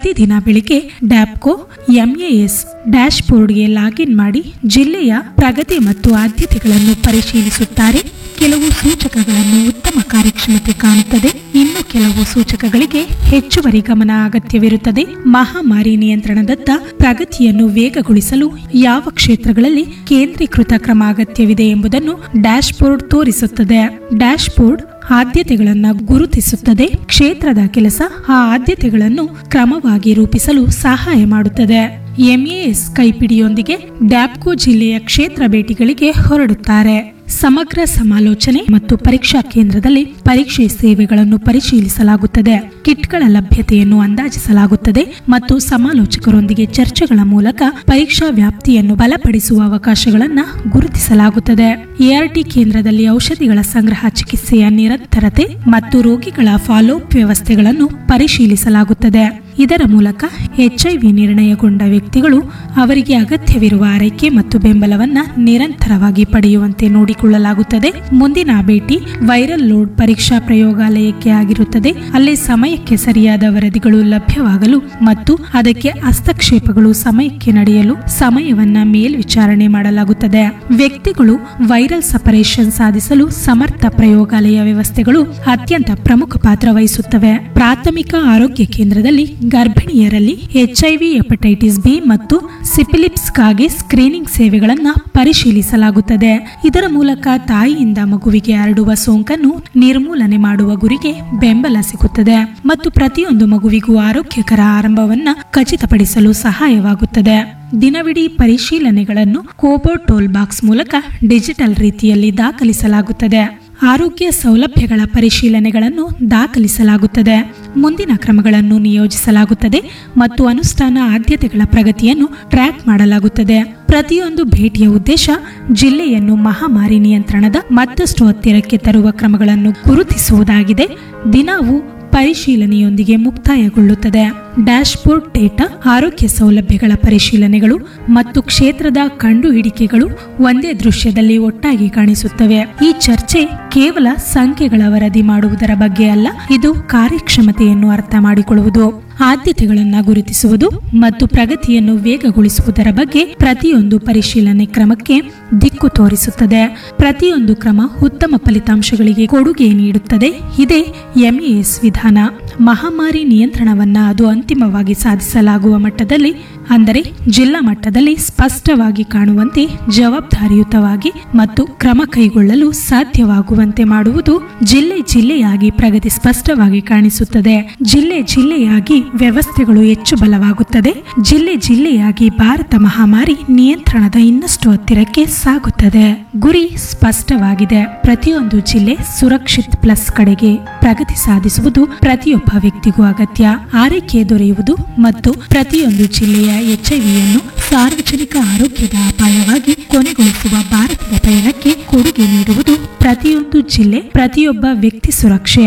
ಪ್ರತಿದಿನ ಬೆಳಿಗ್ಗೆ ಡ್ಯಾಪ್ಕೋ ಎಂಎಎಸ್ ಡ್ಯಾಶ್ ಬೋರ್ಡ್ಗೆ ಲಾಗಿನ್ ಮಾಡಿ ಜಿಲ್ಲೆಯ ಪ್ರಗತಿ ಮತ್ತು ಆದ್ಯತೆಗಳನ್ನು ಪರಿಶೀಲಿಸುತ್ತಾರೆ ಕೆಲವು ಸೂಚಕಗಳನ್ನು ಉತ್ತಮ ಕಾರ್ಯಕ್ಷಮತೆ ಕಾಣುತ್ತದೆ ಇನ್ನು ಕೆಲವು ಸೂಚಕಗಳಿಗೆ ಹೆಚ್ಚುವರಿ ಗಮನ ಅಗತ್ಯವಿರುತ್ತದೆ ಮಹಾಮಾರಿ ನಿಯಂತ್ರಣದತ್ತ ಪ್ರಗತಿಯನ್ನು ವೇಗಗೊಳಿಸಲು ಯಾವ ಕ್ಷೇತ್ರಗಳಲ್ಲಿ ಕೇಂದ್ರೀಕೃತ ಕ್ರಮ ಅಗತ್ಯವಿದೆ ಎಂಬುದನ್ನು ಡ್ಯಾಶ್ ಬೋರ್ಡ್ ತೋರಿಸುತ್ತದೆ ಡ್ಯಾಶ್ ಬೋರ್ಡ್ ಆದ್ಯತೆಗಳನ್ನು ಗುರುತಿಸುತ್ತದೆ ಕ್ಷೇತ್ರದ ಕೆಲಸ ಆ ಆದ್ಯತೆಗಳನ್ನು ಕ್ರಮವಾಗಿ ರೂಪಿಸಲು ಸಹಾಯ ಮಾಡುತ್ತದೆ ಎಂಎಎಸ್ ಕೈಪಿಡಿಯೊಂದಿಗೆ ಡ್ಯಾಪ್ಕೋ ಜಿಲ್ಲೆಯ ಕ್ಷೇತ್ರ ಭೇಟಿಗಳಿಗೆ ಹೊರಡುತ್ತಾರೆ ಸಮಗ್ರ ಸಮಾಲೋಚನೆ ಮತ್ತು ಪರೀಕ್ಷಾ ಕೇಂದ್ರದಲ್ಲಿ ಪರೀಕ್ಷೆ ಸೇವೆಗಳನ್ನು ಪರಿಶೀಲಿಸಲಾಗುತ್ತದೆ ಕಿಟ್ಗಳ ಲಭ್ಯತೆಯನ್ನು ಅಂದಾಜಿಸಲಾಗುತ್ತದೆ ಮತ್ತು ಸಮಾಲೋಚಕರೊಂದಿಗೆ ಚರ್ಚೆಗಳ ಮೂಲಕ ಪರೀಕ್ಷಾ ವ್ಯಾಪ್ತಿಯನ್ನು ಬಲಪಡಿಸುವ ಅವಕಾಶಗಳನ್ನು ಗುರುತಿಸಲಾಗುತ್ತದೆ ಎಆರ್ಟಿ ಕೇಂದ್ರದಲ್ಲಿ ಔಷಧಿಗಳ ಸಂಗ್ರಹ ಚಿಕಿತ್ಸೆಯ ನಿರಂತರತೆ ಮತ್ತು ರೋಗಿಗಳ ಫಾಲೋಅಪ್ ವ್ಯವಸ್ಥೆಗಳನ್ನು ಪರಿಶೀಲಿಸಲಾಗುತ್ತದೆ ಇದರ ಮೂಲಕ ಎಚ್ಐವಿ ನಿರ್ಣಯಗೊಂಡ ವ್ಯಕ್ತಿಗಳು ಅವರಿಗೆ ಅಗತ್ಯವಿರುವ ಆರೈಕೆ ಮತ್ತು ಬೆಂಬಲವನ್ನ ನಿರಂತರವಾಗಿ ಪಡೆಯುವಂತೆ ನೋಡಿಕೊಳ್ಳಲಾಗುತ್ತದೆ ಮುಂದಿನ ಭೇಟಿ ವೈರಲ್ ಲೋಡ್ ಪರೀಕ್ಷಾ ಪ್ರಯೋಗಾಲಯಕ್ಕೆ ಆಗಿರುತ್ತದೆ ಅಲ್ಲಿ ಸಮಯಕ್ಕೆ ಸರಿಯಾದ ವರದಿಗಳು ಲಭ್ಯವಾಗಲು ಮತ್ತು ಅದಕ್ಕೆ ಹಸ್ತಕ್ಷೇಪಗಳು ಸಮಯಕ್ಕೆ ನಡೆಯಲು ಸಮಯವನ್ನ ಮೇಲ್ವಿಚಾರಣೆ ಮಾಡಲಾಗುತ್ತದೆ ವ್ಯಕ್ತಿಗಳು ವೈರಲ್ ಸಪರೇಷನ್ ಸಾಧಿಸಲು ಸಮರ್ಥ ಪ್ರಯೋಗಾಲಯ ವ್ಯವಸ್ಥೆಗಳು ಅತ್ಯಂತ ಪ್ರಮುಖ ಪಾತ್ರ ವಹಿಸುತ್ತವೆ ಪ್ರಾಥಮಿಕ ಆರೋಗ್ಯ ಕೇಂದ್ರದಲ್ಲಿ ಗರ್ಭಿಣಿಯರಲ್ಲಿ ಎಚ್ಐವಿ ಹೆಪಟೈಟಿಸ್ ಬಿ ಮತ್ತು ಸಿಪಿಲಿಪ್ಸ್ಗಾಗಿ ಸ್ಕ್ರೀನಿಂಗ್ ಸೇವೆಗಳನ್ನು ಪರಿಶೀಲಿಸಲಾಗುತ್ತದೆ ಇದರ ಮೂಲಕ ತಾಯಿಯಿಂದ ಮಗುವಿಗೆ ಹರಡುವ ಸೋಂಕನ್ನು ನಿರ್ಮೂಲನೆ ಮಾಡುವ ಗುರಿಗೆ ಬೆಂಬಲ ಸಿಗುತ್ತದೆ ಮತ್ತು ಪ್ರತಿಯೊಂದು ಮಗುವಿಗೂ ಆರೋಗ್ಯಕರ ಆರಂಭವನ್ನ ಖಚಿತಪಡಿಸಲು ಸಹಾಯವಾಗುತ್ತದೆ ದಿನವಿಡೀ ಪರಿಶೀಲನೆಗಳನ್ನು ಕೋಬೋ ಟೋಲ್ ಬಾಕ್ಸ್ ಮೂಲಕ ಡಿಜಿಟಲ್ ರೀತಿಯಲ್ಲಿ ದಾಖಲಿಸಲಾಗುತ್ತದೆ ಆರೋಗ್ಯ ಸೌಲಭ್ಯಗಳ ಪರಿಶೀಲನೆಗಳನ್ನು ದಾಖಲಿಸಲಾಗುತ್ತದೆ ಮುಂದಿನ ಕ್ರಮಗಳನ್ನು ನಿಯೋಜಿಸಲಾಗುತ್ತದೆ ಮತ್ತು ಅನುಷ್ಠಾನ ಆದ್ಯತೆಗಳ ಪ್ರಗತಿಯನ್ನು ಟ್ರ್ಯಾಕ್ ಮಾಡಲಾಗುತ್ತದೆ ಪ್ರತಿಯೊಂದು ಭೇಟಿಯ ಉದ್ದೇಶ ಜಿಲ್ಲೆಯನ್ನು ಮಹಾಮಾರಿ ನಿಯಂತ್ರಣದ ಮತ್ತಷ್ಟು ಹತ್ತಿರಕ್ಕೆ ತರುವ ಕ್ರಮಗಳನ್ನು ಗುರುತಿಸುವುದಾಗಿದೆ ದಿನವೂ ಪರಿಶೀಲನೆಯೊಂದಿಗೆ ಮುಕ್ತಾಯಗೊಳ್ಳುತ್ತದೆ ಡ್ಯಾಶ್ಬೋರ್ಡ್ ಡೇಟಾ ಆರೋಗ್ಯ ಸೌಲಭ್ಯಗಳ ಪರಿಶೀಲನೆಗಳು ಮತ್ತು ಕ್ಷೇತ್ರದ ಕಂಡುಹಿಡಿಕೆಗಳು ಒಂದೇ ದೃಶ್ಯದಲ್ಲಿ ಒಟ್ಟಾಗಿ ಕಾಣಿಸುತ್ತವೆ ಈ ಚರ್ಚೆ ಕೇವಲ ಸಂಖ್ಯೆಗಳ ವರದಿ ಮಾಡುವುದರ ಬಗ್ಗೆ ಅಲ್ಲ ಇದು ಕಾರ್ಯಕ್ಷಮತೆಯನ್ನು ಅರ್ಥ ಮಾಡಿಕೊಳ್ಳುವುದು ಆದ್ಯತೆಗಳನ್ನು ಗುರುತಿಸುವುದು ಮತ್ತು ಪ್ರಗತಿಯನ್ನು ವೇಗಗೊಳಿಸುವುದರ ಬಗ್ಗೆ ಪ್ರತಿಯೊಂದು ಪರಿಶೀಲನೆ ಕ್ರಮಕ್ಕೆ ದಿಕ್ಕು ತೋರಿಸುತ್ತದೆ ಪ್ರತಿಯೊಂದು ಕ್ರಮ ಉತ್ತಮ ಫಲಿತಾಂಶಗಳಿಗೆ ಕೊಡುಗೆ ನೀಡುತ್ತದೆ ಇದೇ ಎಂಎಎಸ್ ವಿಧಾನ ಮಹಾಮಾರಿ ನಿಯಂತ್ರಣವನ್ನ ಅದು ಅಂತಿಮವಾಗಿ ಸಾಧಿಸಲಾಗುವ ಮಟ್ಟದಲ್ಲಿ ಅಂದರೆ ಜಿಲ್ಲಾ ಮಟ್ಟದಲ್ಲಿ ಸ್ಪಷ್ಟವಾಗಿ ಕಾಣುವಂತೆ ಜವಾಬ್ದಾರಿಯುತವಾಗಿ ಮತ್ತು ಕ್ರಮ ಕೈಗೊಳ್ಳಲು ಸಾಧ್ಯವಾಗುವಂತೆ ಮಾಡುವುದು ಜಿಲ್ಲೆ ಜಿಲ್ಲೆಯಾಗಿ ಪ್ರಗತಿ ಸ್ಪಷ್ಟವಾಗಿ ಕಾಣಿಸುತ್ತದೆ ಜಿಲ್ಲೆ ಜಿಲ್ಲೆಯಾಗಿ ವ್ಯವಸ್ಥೆಗಳು ಹೆಚ್ಚು ಬಲವಾಗುತ್ತದೆ ಜಿಲ್ಲೆ ಜಿಲ್ಲೆಯಾಗಿ ಭಾರತ ಮಹಾಮಾರಿ ನಿಯಂತ್ರಣದ ಇನ್ನಷ್ಟು ಹತ್ತಿರಕ್ಕೆ ಸಾಗುತ್ತದೆ ಗುರಿ ಸ್ಪಷ್ಟವಾಗಿದೆ ಪ್ರತಿಯೊಂದು ಜಿಲ್ಲೆ ಸುರಕ್ಷಿತ್ ಪ್ಲಸ್ ಕಡೆಗೆ ಪ್ರಗತಿ ಸಾಧಿಸುವುದು ಪ್ರತಿಯೊಬ್ಬ ವ್ಯಕ್ತಿಗೂ ಅಗತ್ಯ ಆರೈಕೆ ದೊರೆಯುವುದು ಮತ್ತು ಪ್ರತಿಯೊಂದು ಜಿಲ್ಲೆಯ ಎಚ್ಐವಿಯನ್ನು ಸಾರ್ವಜನಿಕ ಆರೋಗ್ಯದ ಅಪಾಯವಾಗಿ ಕೊನೆಗೊಳಿಸುವ ಭಾರತದ ಪಯಣಕ್ಕೆ ಕೊಡುಗೆ ನೀಡುವುದು ಪ್ರತಿಯೊಂದು ಜಿಲ್ಲೆ ಪ್ರತಿಯೊಬ್ಬ ವ್ಯಕ್ತಿ ಸುರಕ್ಷೆ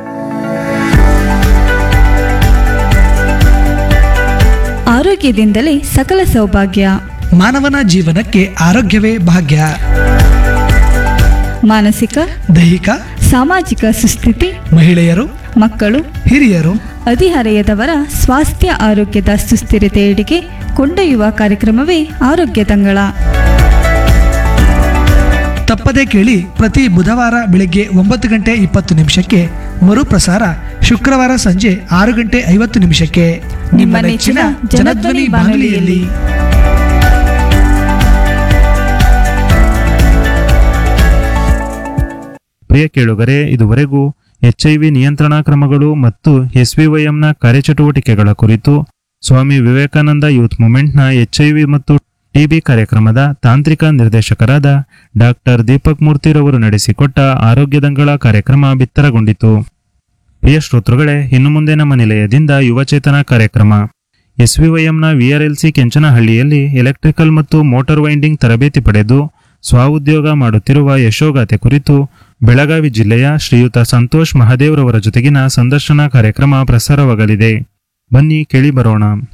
ಆರೋಗ್ಯದಿಂದಲೇ ಸಕಲ ಸೌಭಾಗ್ಯ ಮಾನವನ ಜೀವನಕ್ಕೆ ಆರೋಗ್ಯವೇ ಭಾಗ್ಯ ಮಾನಸಿಕ ದೈಹಿಕ ಸಾಮಾಜಿಕ ಸುಸ್ಥಿತಿ ಮಹಿಳೆಯರು ಮಕ್ಕಳು ಹಿರಿಯರು ಹದಿಹರೆಯದವರ ಸ್ವಾಸ್ಥ್ಯ ಆರೋಗ್ಯದ ಸುಸ್ಥಿರತೆಯೆಡೆಗೆ ಕೊಂಡೊಯ್ಯುವ ಕಾರ್ಯಕ್ರಮವೇ ಆರೋಗ್ಯ ತಂಗಳ ತಪ್ಪದೇ ಕೇಳಿ ಪ್ರತಿ ಬುಧವಾರ ಬೆಳಗ್ಗೆ ಒಂಬತ್ತು ಗಂಟೆ ಇಪ್ಪತ್ತು ನಿಮಿಷಕ್ಕೆ ಮರುಪ್ರಸಾರ ಶುಕ್ರವಾರ ಸಂಜೆ ಆರು ಗಂಟೆ ಐವತ್ತು ನಿಮಿಷಕ್ಕೆ ನಿಮ್ಮ ನೆಚ್ಚಿನ ಜನಧ್ವನಿ ಬಾನುಲಿಯಲ್ಲಿ ಪ್ರಿಯ ಕೇಳುಗರೆ ಇದುವರೆಗೂ ಎಚ್ಐವಿ ನಿಯಂತ್ರಣಾ ಕ್ರಮಗಳು ಮತ್ತು ಎಸ್ವಿವೈಎಂನ ಕಾರ್ಯಚಟುವಟಿಕೆಗಳ ಕುರಿತು ಸ್ವಾಮಿ ವಿವೇಕಾನಂದ ಯೂತ್ ಮೂವ್ಮೆಂಟ್ನ ಎಚ್ಐವಿ ಮತ್ತು ಟಿಬಿ ಕಾರ್ಯಕ್ರಮದ ತಾಂತ್ರಿಕ ನಿರ್ದೇಶಕರಾದ ಡಾಕ್ಟರ್ ದೀಪಕ್ ಮೂರ್ತಿರವರು ನಡೆಸಿಕೊಟ್ಟ ಆರೋಗ್ಯದಂಗಳ ಕಾರ್ಯಕ್ರಮ ಬಿತ್ತರಗೊಂಡಿತು ಪ್ರಿಯ ಶ್ರೋತೃಗಳೇ ಇನ್ನು ಮುಂದೆ ನಮ್ಮ ನಿಲಯದಿಂದ ಯುವಚೇತನ ಕಾರ್ಯಕ್ರಮ ಎಸ್ವಿವೈಎಂನ ವಿಆರ್ಎಲ್ಸಿ ಕೆಂಚನಹಳ್ಳಿಯಲ್ಲಿ ಎಲೆಕ್ಟ್ರಿಕಲ್ ಮತ್ತು ಮೋಟಾರ್ ವೈಂಡಿಂಗ್ ತರಬೇತಿ ಪಡೆದು ಸ್ವಉದ್ಯೋಗ ಮಾಡುತ್ತಿರುವ ಯಶೋಗಾಥೆ ಕುರಿತು ಬೆಳಗಾವಿ ಜಿಲ್ಲೆಯ ಶ್ರೀಯುತ ಸಂತೋಷ್ ಮಹದೇವ್ರವರ ಜೊತೆಗಿನ ಸಂದರ್ಶನ ಕಾರ್ಯಕ್ರಮ ಪ್ರಸಾರವಾಗಲಿದೆ ಬನ್ನಿ ಕೇಳಿ ಬರೋಣ